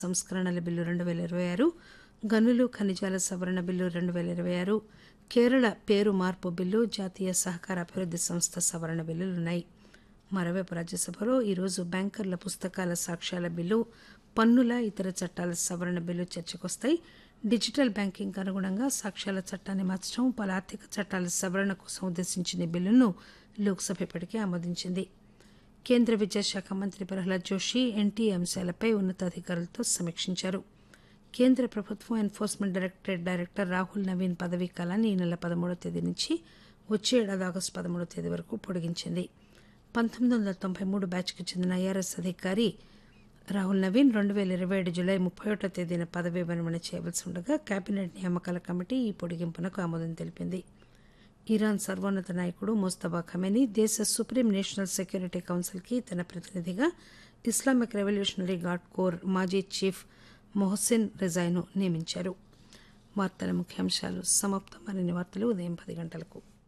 సంస్కరణల బిల్లు రెండు వేల ఇరవై ఆరు గనులు ఖనిజాల సవరణ బిల్లు రెండు వేల ఇరవై ఆరు కేరళ పేరు మార్పు బిల్లు జాతీయ సహకార అభివృద్ది సంస్థ సవరణ బిల్లులున్నాయి మరోవైపు రాజ్యసభలో ఈరోజు బ్యాంకర్ల పుస్తకాల సాక్ష్యాల బిల్లు పన్నుల ఇతర చట్టాల సవరణ బిల్లు చర్చకొస్తాయి డిజిటల్ బ్యాంకింగ్ అనుగుణంగా సాక్ష్యాల చట్టాన్ని మార్చడం పలు ఆర్థిక చట్టాల సవరణ కోసం ఉద్దేశించిన ఈ బిల్లును లోక్సభ ఇప్పటికే ఆమోదించింది కేంద్ర విద్యాశాఖ మంత్రి ప్రహ్లాద్ జోషి ఎన్టీఏ అంశాలపై ఉన్నతాధికారులతో సమీక్షించారు కేంద్ర ప్రభుత్వం enforcement directorate director Rahul Naveen పదవీ కాలాన్ని ఈ నెల పదమూడవ తేదీ నుంచి వచ్చే ఏడాది ఆగస్టు పదమూడవ తేదీ వరకు పొడిగించింది పంతొమ్మిది వందల తొంభై మూడు బ్యాచ్కు చెందిన ఐఆర్ఎస్ అధికారి రాహుల్ నవీన్ రెండు వేల ఇరవై ఏడు జులై ముప్పై ఒకటో తేదీన పదవీ విరమణ చేయవలసి ఉండగా కేబినెట్ నియామకాల కమిటీ ఈ పొడిగింపునకు ఆమోదం తెలిపింది ఇరాన్ సర్వోన్నత నాయకుడు మోస్తబా ఖమేని దేశ సుప్రీం నేషనల్ సెక్యూరిటీ కౌన్సిల్కి తన ప్రతినిధిగా ఇస్లామిక్ రెవల్యూషనరీ గార్డ్ కోర్ మాజీ చీఫ్ మొహసిన్ రిజాయ్ను నియమించారు వార్తల ముఖ్యాంశాలు సమాప్తం మరిన్ని వార్తలు ఉదయం పది గంటలకు